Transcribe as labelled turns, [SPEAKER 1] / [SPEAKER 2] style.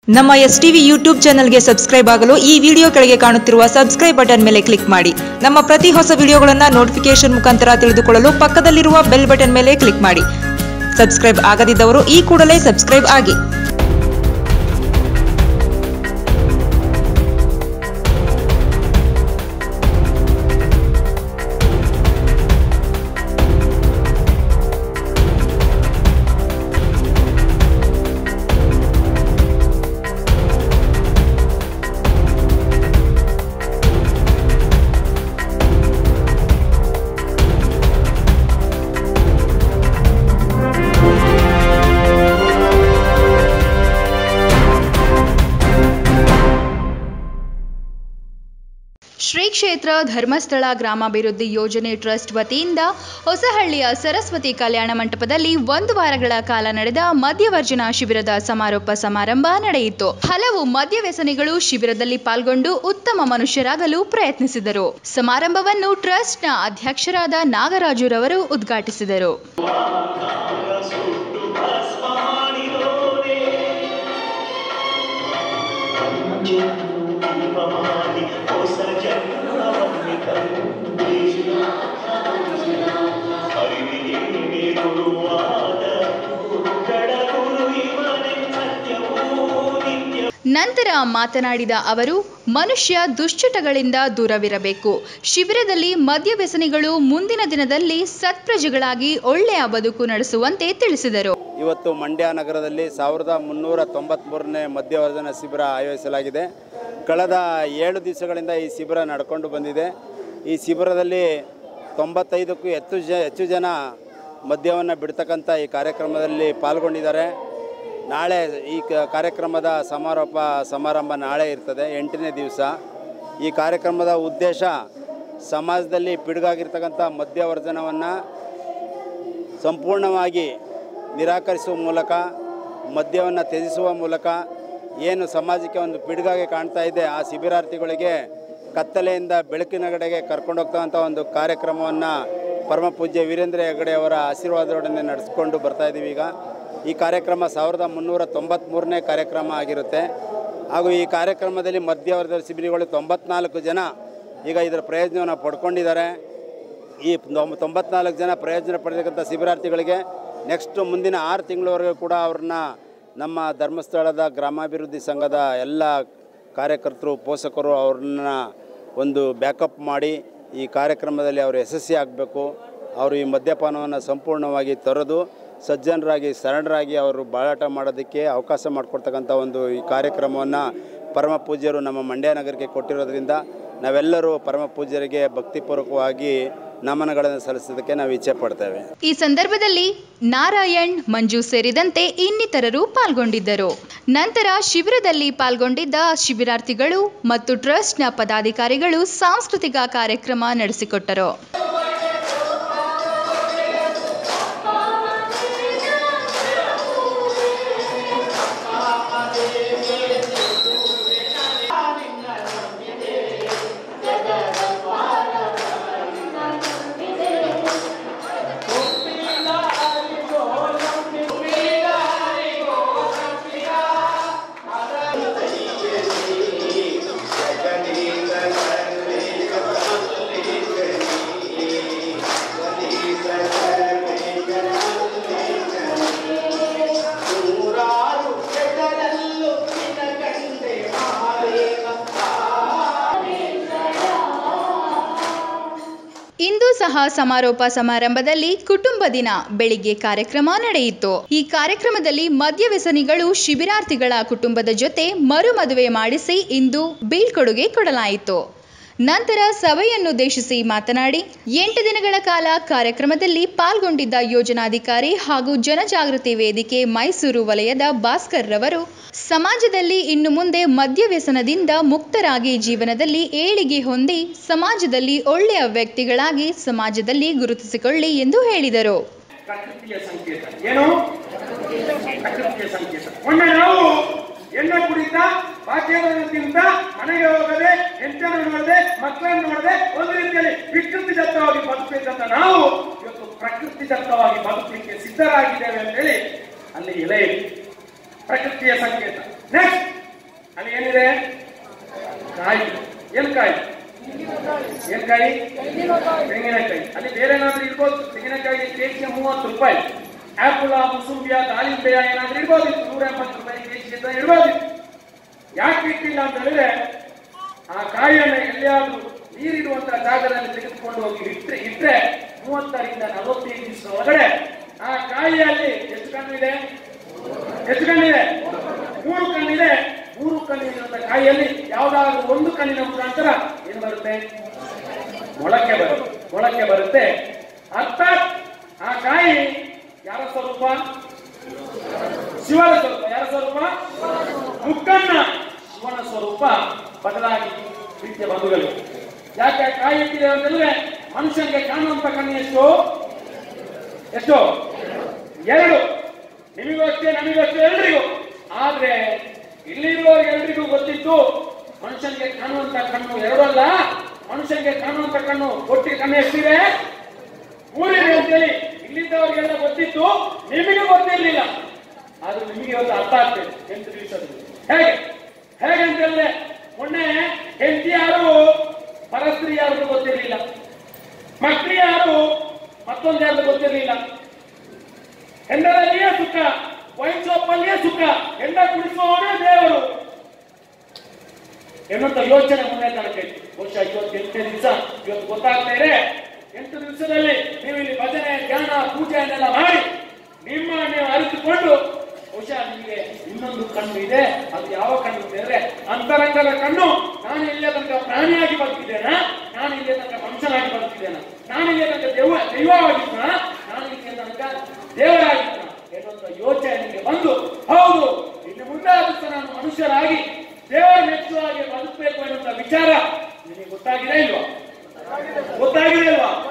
[SPEAKER 1] ನಮ್ಮ S TV YouTube ಚಾನಲ್ಗೆ subscribe ಆಗಲು ಈ ವಿಡಿಯೋ ಕೆಳಗೆ ಕಾಣುತ್ತಿರುವ ಸಬ್ಸ್ಕ್ರೈಬ್ ಬಟನ್ ಮೇಲೆ ಕ್ಲಿಕ್ ಮಾಡಿ ನಮ್ಮ ಪ್ರತಿ ಹೊಸ ವಿಡಿಯೋಗಳನ್ನು ನೋಟಿಫಿಕೇಶನ್ ಮುಖಾಂತರ ತಿಳಿದುಕೊಳ್ಳಲು ಪಕ್ಕದಲ್ಲಿರುವ ಬೆಲ್ ಬಟನ್ ಮೇಲೆ ಕ್ಲಿಕ್ ಮಾಡಿ ಸಬ್ಸ್ಕ್ರೈಬ್ ಆಗದಿದ್ದವರು ಈ ಕೂಡಲೇ ಸಬ್ಸ್ಕ್ರೈಬ್ ಆಗಿ
[SPEAKER 2] ಶ್ರೀ ಕ್ಷೇತ್ರ ಧರ್ಮಸ್ಥಳ ಗ್ರಾಮಾಭಿವೃದ್ಧಿ ಯೋಜನೆ ಟ್ರಸ್ಟ್ ವತಿಯಿಂದ ಹೊಸಹಳ್ಳಿಯ ಸರಸ್ವತಿ ಕಲ್ಯಾಣ ಮಂಟಪದಲ್ಲಿ ಒಂದು ವಾರಗಳ ಕಾಲ ನಡೆದ ಮದ್ಯವರ್ಜನ ಶಿಬಿರದ ಸಮಾರೋಪ ಸಮಾರಂಭ ನಡೆಯಿತು ಹಲವು ಮದ್ಯ ವ್ಯಸನಿಗಳು ಶಿಬಿರದಲ್ಲಿ ಪಾಲ್ಗೊಂಡು ಉತ್ತಮ ಮನುಷ್ಯರಾಗಲು ಪ್ರಯತ್ನಿಸಿದರು ಸಮಾರಂಭವನ್ನು ಟ್ರಸ್ಟ್ನ ಅಧ್ಯಕ್ಷರಾದ ನಾಗರಾಜುರವರು ಉದ್ಘಾಟಿಸಿದರು ನಂತರ ಮಾತನಾಡಿದ ಅವರು ಮನುಷ್ಯ ದುಶ್ಚಟಗಳಿಂದ ದೂರವಿರಬೇಕು ಶಿಬಿರದಲ್ಲಿ ಮದ್ಯ ವ್ಯಸನಿಗಳು ಮುಂದಿನ ದಿನದಲ್ಲಿ ಸತ್ಪ್ರಜೆಗಳಾಗಿ ಒಳ್ಳೆಯ ಬದುಕು ನಡೆಸುವಂತೆ ತಿಳಿಸಿದರು
[SPEAKER 3] ಇವತ್ತು ಮಂಡ್ಯ ನಗರದಲ್ಲಿ ಸಾವಿರದ ಮುನ್ನೂರ ತೊಂಬತ್ತ್ಮೂರನೇ ಮಧ್ಯವರ್ಜನ ಶಿಬಿರ ಆಯೋಜಿಸಲಾಗಿದೆ ಕಳೆದ ಏಳು ದಿವಸಗಳಿಂದ ಈ ಶಿಬಿರ ನಡ್ಕೊಂಡು ಬಂದಿದೆ ಈ ಶಿಬಿರದಲ್ಲಿ ತೊಂಬತ್ತೈದಕ್ಕೂ ಹೆಚ್ಚು ಜ ಹೆಚ್ಚು ಜನ ಮದ್ಯವನ್ನು ಬಿಡ್ತಕ್ಕಂಥ ಈ ಕಾರ್ಯಕ್ರಮದಲ್ಲಿ ಪಾಲ್ಗೊಂಡಿದ್ದಾರೆ ನಾಳೆ ಈ ಕ- ಕಾರ್ಯಕ್ರಮದ ಸಮಾರೋಪ ಸಮಾರಂಭ ನಾಳೆ ಇರ್ತದೆ ಎಂಟನೇ ದಿವಸ ಈ ಕಾರ್ಯಕ್ರಮದ ಉದ್ದೇಶ ಸಮಾಜದಲ್ಲಿ ಪಿಡುಗಾಗಿರ್ತಕ್ಕಂಥ ಮದ್ಯವರ್ಜನವನ್ನು ಸಂಪೂರ್ಣವಾಗಿ ನಿರಾಕರಿಸುವ ಮೂಲಕ ಮದ್ಯವನ್ನು ತ್ಯಜಿಸುವ ಮೂಲಕ ಏನು ಸಮಾಜಕ್ಕೆ ಒಂದು ಪಿಡುಗಾಗಿ ಕಾಣ್ತಾ ಇದೆ ಆ ಶಿಬಿರಾರ್ಥಿಗಳಿಗೆ ಕತ್ತಲೆಯಿಂದ ಬೆಳಕಿನ ಕಡೆಗೆ ಕರ್ಕೊಂಡು ಹೋಗ್ತಕ್ಕಂಥ ಒಂದು ಕಾರ್ಯಕ್ರಮವನ್ನು ಪರಮ ಪೂಜ್ಯ ವೀರೇಂದ್ರ ಹೆಗಡೆ ಅವರ ಆಶೀರ್ವಾದದೊಡನೆ ನಡೆಸ್ಕೊಂಡು ಬರ್ತಾ ಇದ್ದೀವಿ ಈಗ ಈ ಕಾರ್ಯಕ್ರಮ ಸಾವಿರದ ಮುನ್ನೂರ ತೊಂಬತ್ತ್ಮೂರನೇ ಕಾರ್ಯಕ್ರಮ ಆಗಿರುತ್ತೆ ಹಾಗೂ ಈ ಕಾರ್ಯಕ್ರಮದಲ್ಲಿ ಮಧ್ಯವರ್ಗದ ಶಿಬಿರಿಗಳು ತೊಂಬತ್ನಾಲ್ಕು ಜನ ಈಗ ಇದರ ಪ್ರಯೋಜನವನ್ನು ಪಡ್ಕೊಂಡಿದ್ದಾರೆ ಈ ತೊಂಬ- ತೊಂಬತ್ನಾಲ್ಕು ಜನ ಪ್ರಯೋಜನ ಪಡೆತಕ್ಕಂಥ ಶಿಬಿರಾರ್ಥಿಗಳಿಗೆ ನೆಕ್ಸ್ಟ್ ಮುಂದಿನ ಆರು ತಿಂಗಳವರೆಗೂ ಕೂಡ ಅವ್ರನ್ನ ನಮ್ಮ ಧರ್ಮಸ್ಥಳದ ಗ್ರಾಮಾಭಿವೃದ್ಧಿ ಸಂಘದ ಎಲ್ಲ ಕಾರ್ಯಕರ್ತರು ಪೋಷಕರು ಅವ್ರನ್ನ ಒಂದು ಬ್ಯಾಕಪ್ ಮಾಡಿ ಈ ಕಾರ್ಯಕ್ರಮದಲ್ಲಿ ಅವರು ಯಶಸ್ವಿ ಆಗಬೇಕು ಅವರು ಈ ಮದ್ಯಪಾನವನ್ನು ಸಂಪೂರ್ಣವಾಗಿ ತೊರೆದು ಸಜ್ಜನರಾಗಿ ಶರಣರಾಗಿ ಅವರು ಬಾಳಾಟ ಮಾಡೋದಕ್ಕೆ ಅವಕಾಶ ಮಾಡಿಕೊಡ್ತಕ್ಕಂಥ ಒಂದು ಈ ಕಾರ್ಯಕ್ರಮವನ್ನು ಪರಮ ಪೂಜ್ಯರು ನಮ್ಮ ಮಂಡ್ಯ ನಗರಕ್ಕೆ ಕೊಟ್ಟಿರೋದ್ರಿಂದ ನಾವೆಲ್ಲರೂ ಪರಮ ಪೂಜ್ಯರಿಗೆ ಭಕ್ತಿಪೂರ್ವಕವಾಗಿ ನಮನಗಳನ್ನು ಸಲ್ಲಿಸೋದಕ್ಕೆ ನಾವು ಇಚ್ಛೆ ಪಡ್ತೇವೆ
[SPEAKER 2] ಈ ಸಂದರ್ಭದಲ್ಲಿ ನಾರಾಯಣ್ ಮಂಜು ಸೇರಿದಂತೆ ಇನ್ನಿತರರು ಪಾಲ್ಗೊಂಡಿದ್ದರು ನಂತರ ಶಿಬಿರದಲ್ಲಿ ಪಾಲ್ಗೊಂಡಿದ್ದ ಶಿಬಿರಾರ್ಥಿಗಳು ಮತ್ತು ಟ್ರಸ್ಟ್ನ ಪದಾಧಿಕಾರಿಗಳು ಸಾಂಸ್ಕೃತಿಕ ಕಾರ್ಯಕ್ರಮ ನಡೆಸಿಕೊಟ್ಟರು ಇಂದು ಸಹ ಸಮಾರೋಪ ಸಮಾರಂಭದಲ್ಲಿ ಕುಟುಂಬ ದಿನ ಬೆಳಿಗ್ಗೆ ಕಾರ್ಯಕ್ರಮ ನಡೆಯಿತು ಈ ಕಾರ್ಯಕ್ರಮದಲ್ಲಿ ಮದ್ಯ ವ್ಯಸನಿಗಳು ಶಿಬಿರಾರ್ಥಿಗಳ ಕುಟುಂಬದ ಜೊತೆ ಮರು ಮದುವೆ ಮಾಡಿಸಿ ಇಂದು ಬೀಳ್ಕೊಡುಗೆ ಕೊಡಲಾಯಿತು ನಂತರ ಸಭೆಯನ್ನುದ್ದೇಶಿಸಿ ಮಾತನಾಡಿ ಎಂಟು ದಿನಗಳ ಕಾಲ ಕಾರ್ಯಕ್ರಮದಲ್ಲಿ ಪಾಲ್ಗೊಂಡಿದ್ದ ಯೋಜನಾಧಿಕಾರಿ ಹಾಗೂ ಜನಜಾಗೃತಿ ವೇದಿಕೆ ಮೈಸೂರು ವಲಯದ ಭಾಸ್ಕರ್ ರವರು ಸಮಾಜದಲ್ಲಿ ಇನ್ನು ಮುಂದೆ ಮದ್ಯ ವ್ಯಸನದಿಂದ ಮುಕ್ತರಾಗಿ ಜೀವನದಲ್ಲಿ ಏಳಿಗೆ ಹೊಂದಿ ಸಮಾಜದಲ್ಲಿ ಒಳ್ಳೆಯ ವ್ಯಕ್ತಿಗಳಾಗಿ ಸಮಾಜದಲ್ಲಿ ಗುರುತಿಸಿಕೊಳ್ಳಿ ಎಂದು ಹೇಳಿದರು
[SPEAKER 4] ಪ್ರಕೃತಿಯ ಸಂಕೇತ ಏನು ಪ್ರಕೃತಿಯ ಸಂಕೇತ ಮೊನ್ನೆ ನಾವು ಎಣ್ಣೆ ಕುಡಿತ ಭಾಗ್ಯವನ್ನು ತಿಂತ ಮನೆಗೆ ಹೋಗದೆ ಹೆಂಡನ್ನು ನೋಡದೆ ಮಕ್ಕಳನ್ನು ನೋಡದೆ ಒಂದು ರೀತಿಯಲ್ಲಿ ವಿಕೃತಿ ದತ್ತವಾಗಿ ಬದುಕಬೇಕಂತ ನಾವು ಇವತ್ತು ಪ್ರಕೃತಿ ದತ್ತವಾಗಿ ಬದುಕಲಿಕ್ಕೆ ಸಿದ್ಧರಾಗಿದ್ದೇವೆ ಅಂತ ಹೇಳಿ ಅಲ್ಲಿ ಎಲೆ ಇದೆ. ಪ್ರಕೃತಿಯ ಸಂಕೇತ ನೆಕ್ಸ್ಟ್ ಏನಿದೆ ಕಾಯಿ ಏನ್ ಕಾಯಿ ಏನ್ ಕಾಯಿ ತೆಂಗಿನಕಾಯಿ ಅಲ್ಲಿ ಬೇರೆ ಏನಾದ್ರೂ ಇರ್ಬೋದು ತೆಂಗಿನಕಾಯಿ ಕೆಜಿಗೆ ಮೂವತ್ತು ರೂಪಾಯಿ ಆಪಲ್ ಮುಸುಂಬಿಯ ದಾಳಿಂಬೆಯ ಏನಾದ್ರೂ ಇರ್ಬೋದಿತ್ತು ನೂರ ಎಂಬತ್ತು ರೂಪಾಯಿ ಕೆಜಿ ಅಂತ ಇರ್ಬೋದಿತ್ತು ಯಾಕೆ ಇಟ್ಟಿಲ್ಲ ಅಂತ ಹೇಳಿದ್ರೆ ಆ ಕಾಯಿಯನ್ನು ಎಲ್ಲಿಯಾದ್ರೂ ನೀರಿಡುವಂತ ಜಾಗದಲ್ಲಿ ತೆಗೆದುಕೊಂಡು ಹೋಗಿ ಇಟ್ಟರೆ ಇಟ್ಟರೆ ಮೂವತ್ತರಿಂದ ನಲವತ್ತೈದು ದಿವಸದ ಒಳಗಡೆ ಆ ಕಾಯಿಯಲ್ಲಿ ಎಷ್ಟು ಕಣ್ಣಿದೆ ಎಷ್ಟು ಕಣ್ಣಿದೆ ಮೂರು ಕಣ್ಣಿದೆ ಮೂರು ಕಣ್ಣಿರುವಂತ ಕಾಯಿಯಲ್ಲಿ ಯಾವ್ದಾದ್ರು ಒಂದು ಕಣ್ಣಿನ ಮುಖಾಂತರ ಏನು ಬರುತ್ತೆ ಮೊಳಕೆ ಬರುತ್ತೆ ಮೊಳಕೆ ಬರುತ್ತೆ ಅರ್ಥಾತ್ ಆ ಕಾಯಿ ಯಾರ ಸ್ವರೂಪ ಶಿವನ ಸ್ವರೂಪ ಯಾರ ಸ್ವರೂಪ ಮುಕ್ಕನ್ನ ಶಿವನ ಸ್ವರೂಪ ಬದಲಾಗಿ ಪ್ರೀತಿಯ ಬಂಧುಗಳು ಯಾಕೆ ಆ ಕಾಯಿ ಇಟ್ಟಿದೆ ಅಂತಂದ್ರೆ ಮನುಷ್ಯನಿಗೆ ಕಾಣುವಂತ ಕಣ್ಣು ಎಷ್ಟು ಎಷ್ಟು ಎರಡು ನಿಮಗೂ ಅಷ್ಟೇ ನಮಗೂ ಅಷ್ಟೇ ಎಲ್ರಿಗೂ ಆದ್ರೆ ಇಲ್ಲಿರುವವರಿಗೆ ಎಲ್ರಿಗೂ ಗೊತ್ತಿತ್ತು ಮನುಷ್ಯನಿಗೆ ಕಾಣುವಂತ ಕಣ್ಣು ಎರಡು ಅಲ್ಲ ಮನುಷ್ಯನಿಗೆ ಕಾಣುವಂತ ಕಣ್ಣು ಒಟ್ಟಿಗೆ ಕಣ್ಣು ಎಷ್ಟಿದೆ ಮೂರಿದೆ ಅಂತೇಳಿ ಇಲ್ಲಿದ್ದವರಿಗೆಲ್ಲ ಗೊತ್ತಿತ್ತು ನಿಮಗೆ ಗೊತ್ತಿರಲಿಲ್ಲ ಆದ್ರೆ ನಿಮಗೆ ಇವತ್ತು ಅರ್ಥ ಆಗ್ತದೆ ಎಂಟು ದಿವಸದಲ್ಲಿ ಹೇಗೆ ಹೇಗೆ ಅಂತ ಹೇಳಿದ್ರೆ ಮೊನ್ನೆ ಹೆಂಡತಿ ಯಾರು ಪರಸ್ತ್ರೀ ಯಾರು ಗೊತ್ತಿರಲಿಲ್ಲ ಮಕ್ಕಳು ಯಾರು ಮತ್ತೊಂದು ಯಾರು ಗೊತ್ತಿರಲಿಲ್ಲ ಹೆಂಡರಲ್ಲಿಯೇ ಸುಖ ವೈನ್ ಶಾಪ್ ಅಲ್ಲಿಯೇ ಸುಖ ಹೆಂಡ ಕುಡಿಸುವವನೇ ದೇವರು ಎನ್ನುವಂತ ಯೋಚನೆ ಮೊನ್ನೆ ತನಕ ಇತ್ತು ಬಹುಶಃ ಇವತ್ತು ಎಂಟನೇ ದಿವಸ ಇವತ್ತು ಗೊತ್ತಾಗ್ತಾ ಇದೆ ಎಂಟು ದಿವಸದಲ್ಲಿ ನೀವು ಇಲ್ಲಿ ಭಜನೆ ಧ್ಯಾನ ಪೂಜೆಯನ್ನೆಲ್ಲ ಮಾಡಿ ನಿಮ್ಮ ನೀವು ಅರಿತುಕೊಂಡು ಬಹುಶಃ ನಿಮಗೆ ಇನ್ನೊಂದು ಕಣ್ಣು ಇದೆ ಅದು ಯಾವ ಕಣ್ಣು ಅಂತ ಹೇಳಿದ್ರೆ ಅಂತರಂಗದ ಕಣ್ಣು ನಾನು ಇಲ್ಲಿಯ ತನಕ ಪ್ರಾಣಿಯಾಗಿ ಬದುಕಿದ್ದೇನಾ ನಾನು ಇಲ್ಲಿಯ ತನಕ ಮನುಷ್ಯನಾಗಿ ಬದುಕಿದ್ದೇನಾ ನಾನು ಇಲ್ಲಿಯ ತನಕ ದೈವ ದೈವವಾಗಿದ್ದ ನಾನು ಇಲ್ಲಿಯ ತನಕ ದೇವರಾಗಿದ್ದ ಎನ್ನುವಂತ ಯೋಚನೆ ನಿಮಗೆ ಬಂದು ಹೌದು ಇನ್ನು ಮುಂದಾದ ನಾನು ಮನುಷ್ಯರಾಗಿ ದೇವರ ಮೆಚ್ಚುವ ಹಾಗೆ ಬದುಕಬೇಕು ಎನ್ನುವಂತ ವಿಚಾರ ನಿಮಗೆ ಗೊತ್ತಾಗಿದೆ ಇಲ್ವಾ ಗೊತ್ತಾಗಿದೆ ಅಲ್ವಾ